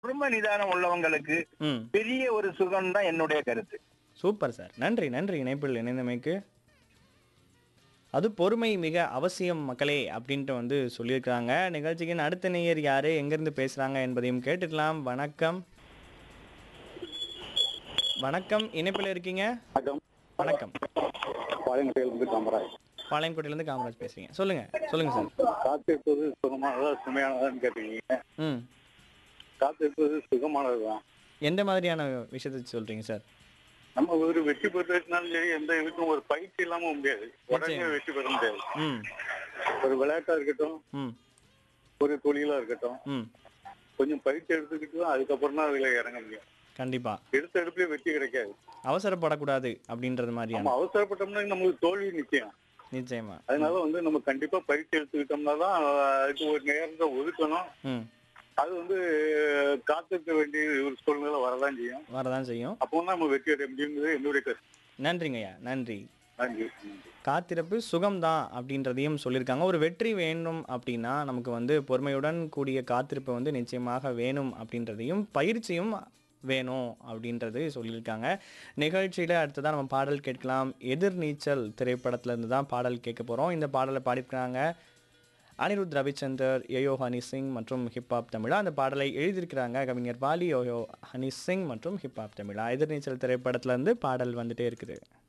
குடும்ப நிதானம் உள்ளவங்களுக்கு ம் பெரிய ஒரு சுகம் தான் என்னுடைய கருத்து சூப்பர் சார் நன்றி நன்றி இணைப்பில் இணைந்தமைக்கு அது பொறுமை மிக அவசியம் மக்களே அப்படின்ட்டு வந்து சொல்லியிருக்கிறாங்க நிகழ்ச்சியின் அடுத்த நேயர் யாரு எங்கிருந்து பேசுறாங்க என்பதையும் கேட்டுக்கலாம் வணக்கம் வணக்கம் இணைப்பில் இருக்கீங்க வணக்கம் வணக்கம் பாளையங்கோட்டையிலிருந்து காமராஜ் பாளையங்கோட்டையிலேருந்து காமராஜ் பேசுறீங்க சொல்லுங்க சொல்லுங்க சார் காத்திருப்பது சுகமானதா சுமையானதான்னு கேட்டீங்க ம் காத்திருப்பது சுகமானதுதான் எந்த மாதிரியான விஷயத்தை சொல்றீங்க சார் நம்ம ஒரு வெற்றி பெற்றதுனாலும் சரி எந்த இதுக்கும் ஒரு பயிற்சி இல்லாம முடியாது உடனே நிச்சயம். வெற்றி பெற முடியாது ம் ஒரு விளையாட்டா இருக்கட்டும் ம் ஒரு தொழிலா இருக்கட்டும் ம் கொஞ்சம் பயிற்சி எடுத்துக்கிட்டு தான் அதுக்கப்புறம் தான் அதுல இறங்க முடியும் கண்டிப்பா எடுத்த எடுப்புலயே வெற்றி கிடைக்காது அவசரப்படக்கூடாது அப்படின்றது மாதிரியான நம்ம அவசரப்பட்டோம்னா நம்மளுக்கு தோல்வி நிச்சயம் நிச்சயமா அதனால வந்து நம்ம கண்டிப்பா பயிற்சி எடுத்துக்கிட்டோம்னா தான் அதுக்கு ஒரு நேரத்தை ஒதுக்கணும் ம் அது வந்து காத்திருக்க வேண்டிய ஒரு சூழ்நிலை வரதான் செய்யும் வரதான் செய்யும் அப்போ நம்ம வெற்றி அடைய முடியுங்கிறது என்னுடைய கருத்து நன்றிங்கய்யா நன்றி நன்றி நன்றி காத்திருப்பு சுகம்தான் அப்படின்றதையும் சொல்லியிருக்காங்க ஒரு வெற்றி வேண்டும் அப்படின்னா நமக்கு வந்து பொறுமையுடன் கூடிய காத்திருப்பு வந்து நிச்சயமாக வேணும் அப்படின்றதையும் பயிற்சியும் வேணும் அப்படின்றது சொல்லியிருக்காங்க நிகழ்ச்சியில் அடுத்ததான் நம்ம பாடல் கேட்கலாம் எதிர்நீச்சல் திரைப்படத்துல இருந்து தான் பாடல் கேட்க போகிறோம் இந்த பாடலை பாடியிருக்கிறாங்க அனிருத் ரவிச்சந்தர் யோயோ ஹனி சிங் மற்றும் ஹிப்ஹாப் தமிழா அந்த பாடலை எழுதியிருக்கிறாங்க கவிஞர் பாலி யோயோ ஹனி சிங் மற்றும் ஹிப்ஹாப் தமிழா எதிர்நீச்சல் திரைப்படத்துல இருந்து பாடல் வந்துட்டே இருக்குது